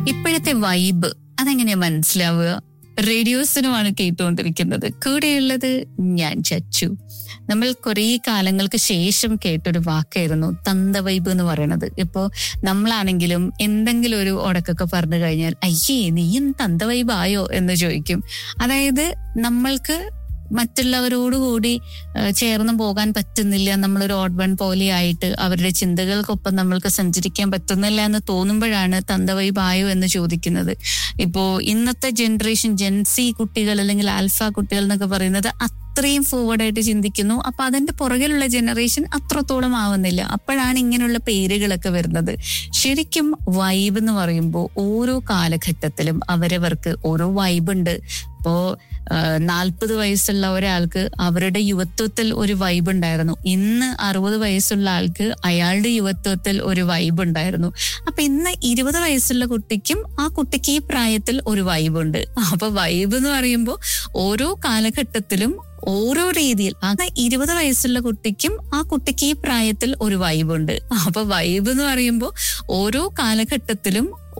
ഇപ്പോഴത്തെ വൈബ് അതെങ്ങനെയാ മനസ്സിലാവുക റേഡിയോസിനുമാണ് കേട്ടുകൊണ്ടിരിക്കുന്നത് കൂടെയുള്ളത് ഞാൻ ചച്ചു നമ്മൾ കുറേ കാലങ്ങൾക്ക് ശേഷം കേട്ടൊരു വാക്കായിരുന്നു തന്ത വൈബ് എന്ന് പറയുന്നത് ഇപ്പോ നമ്മളാണെങ്കിലും എന്തെങ്കിലും ഒരു ഉടക്കൊക്കെ പറഞ്ഞു കഴിഞ്ഞാൽ അയ്യേ നീയും തന്ത വൈബ് ആയോ എന്ന് ചോദിക്കും അതായത് നമ്മൾക്ക് മറ്റുള്ളവരോടുകൂടി ഏഹ്, ചേർന്ന് പോകാൻ പറ്റുന്നില്ല നമ്മളൊരു ഓഡ് വൺ പോലെ ആയിട്ട് അവരുടെ ചിന്തകൾക്കൊപ്പം നമ്മൾക്ക് സഞ്ചരിക്കാൻ പറ്റുന്നില്ല എന്ന് തോന്നുമ്പോഴാണ് തന്തവൈബായോ എന്ന് ചോദിക്കുന്നത് ഇപ്പോ ഇന്നത്തെ ജനറേഷൻ ജെൻസി കുട്ടികൾ അല്ലെങ്കിൽ ആൽഫ കുട്ടികൾ എന്നൊക്കെ പറയുന്നത് അത്രയും ഫോർവേഡ് ആയിട്ട് ചിന്തിക്കുന്നു അപ്പൊ അതിന്റെ പുറകിലുള്ള ജനറേഷൻ അത്രത്തോളം ആവുന്നില്ല അപ്പോഴാണ് ഇങ്ങനെയുള്ള പേരുകളൊക്കെ വരുന്നത് ശരിക്കും വൈബ് എന്ന് പറയുമ്പോൾ ഓരോ കാലഘട്ടത്തിലും അവരവർക്ക് ഓരോ വൈബ് ഉണ്ട് ഇപ്പോ നാൽപ്പത് വയസ്സുള്ള ഒരാൾക്ക് അവരുടെ യുവത്വത്തിൽ ഒരു വൈബ് ഉണ്ടായിരുന്നു ഇന്ന് അറുപത് വയസ്സുള്ള ആൾക്ക് അയാളുടെ യുവത്വത്തിൽ ഒരു വൈബ് ഉണ്ടായിരുന്നു അപ്പൊ ഇന്ന് ഇരുപത് വയസ്സുള്ള കുട്ടിക്കും ആ കുട്ടിക്ക് ഈ പ്രായത്തിൽ ഒരു വൈബ് ഉണ്ട് അപ്പൊ വൈബ് എന്ന് പറയുമ്പോൾ ഓരോ കാലഘട്ടത്തിലും ഓരോ രീതിയിൽ അത് ഇരുപത് വയസ്സുള്ള കുട്ടിക്കും ആ കുട്ടിക്ക് ഈ പ്രായത്തിൽ ഒരു വൈബ് ഉണ്ട് അപ്പൊ വൈബ് എന്ന് പറയുമ്പോൾ ഓരോ കാലഘട്ടത്തിലും